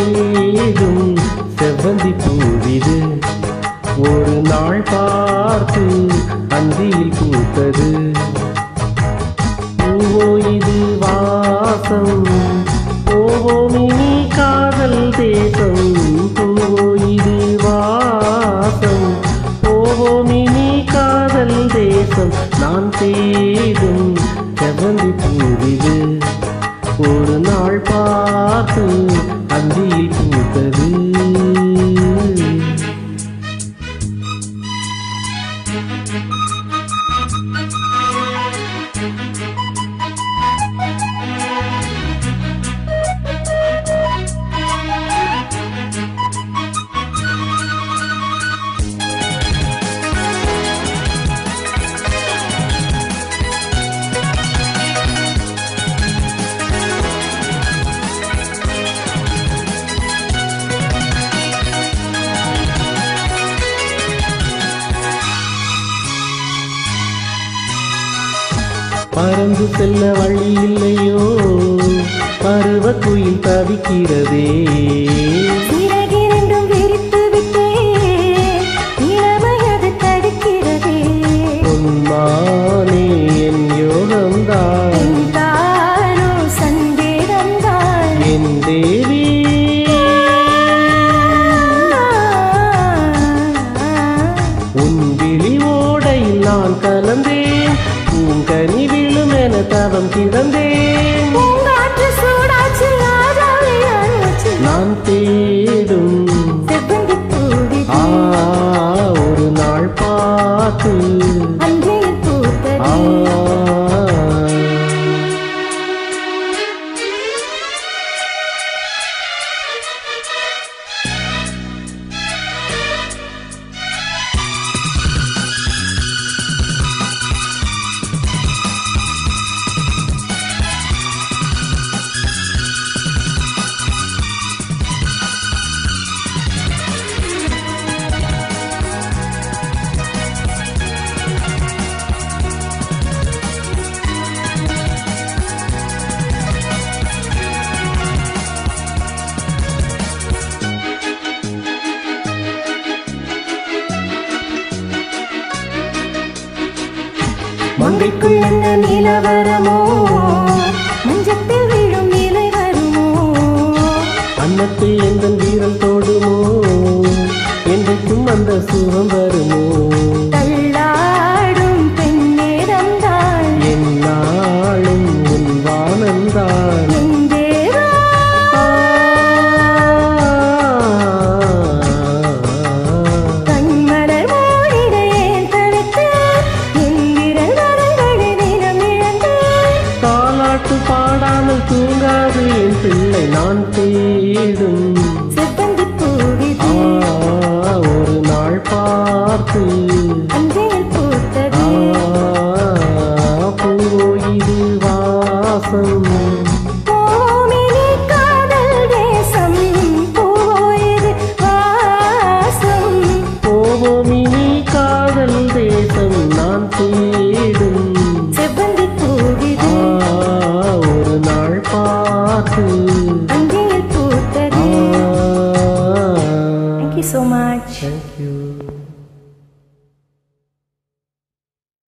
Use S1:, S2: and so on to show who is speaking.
S1: தேடும் செவ்வந்தி பூவிது ஒரு நாள் பார்த்து அந்தியில் பூத்தது பூவோ இது வாசம் போவோம் இனி காதல் தேசம் பூவோ இது வாசம் போவோம் இனி காதல் தேசம் நான் தேடும் செவ்வந்தி பூவிது ஒரு நாள் பார்த்து அந்தியில் பூத்தது பறந்து செல்ல வழி இல்லையோ பருவ குயில் தவிக்கிறதே
S2: சிறகிரண்டும் விரித்து விட்டே இளமையது தடுக்கிறதே
S1: பொன்மானே என் யோகம்தான்
S2: தானோ சந்தேகம்தான்
S1: என் தேவி உன் விழி ஓடையில் நான் கலந்தேன் பூங்கனி விழும் என தவம் கிடந்தேன்
S2: பூங்காற்று சூடாச்சு ராஜாவை அனுச்சு
S1: நான் தேடும்
S2: செவ்வந்தி பூவி
S1: ஆ ஒரு நாள் பார்த்து
S2: அன்றையில்
S1: ஆ
S2: பூத்தது மங்கைக்குள் என்ன நிலவரமோ மஞ்சத்தில் விழும் நிலை வருமோ
S1: அன்னத்தை எங்கள் வீரல் தோடுமோ என்றைக்கும் அந்த சுகம் வருமோ
S2: தள்ளாடும் பெண்ணேரம்தான்
S1: என்னாலும் உன் வானந்தான்
S2: என் தேவா கண்மலர் மூடிடையேன் தவித்தேன் என் விரல் நரங்களை தினம் இழந்தேன்
S1: தாலாட்டு பாடாமல் தூங்காது என் பிள்ளை நான் தேடும்
S2: செவ்வந்தி பூவிது
S1: ஆ, ஒரு நாள் பார்த்து
S2: அஞ்சையில் பூத்தது
S1: ஆ, பூவோ இது வாசம்
S2: பூமினி காதல் தேசம் பூவோயது வாசம்
S1: போவோம் இனி காதல் தேசம் நான் தேடும்
S2: செவ்வந்தி பூவிது
S1: ஆ, ஒரு நாள் பார்த்து
S2: அஞ்சையில் பூத்தது
S1: ஆ,
S2: Thank you so much.
S1: Thank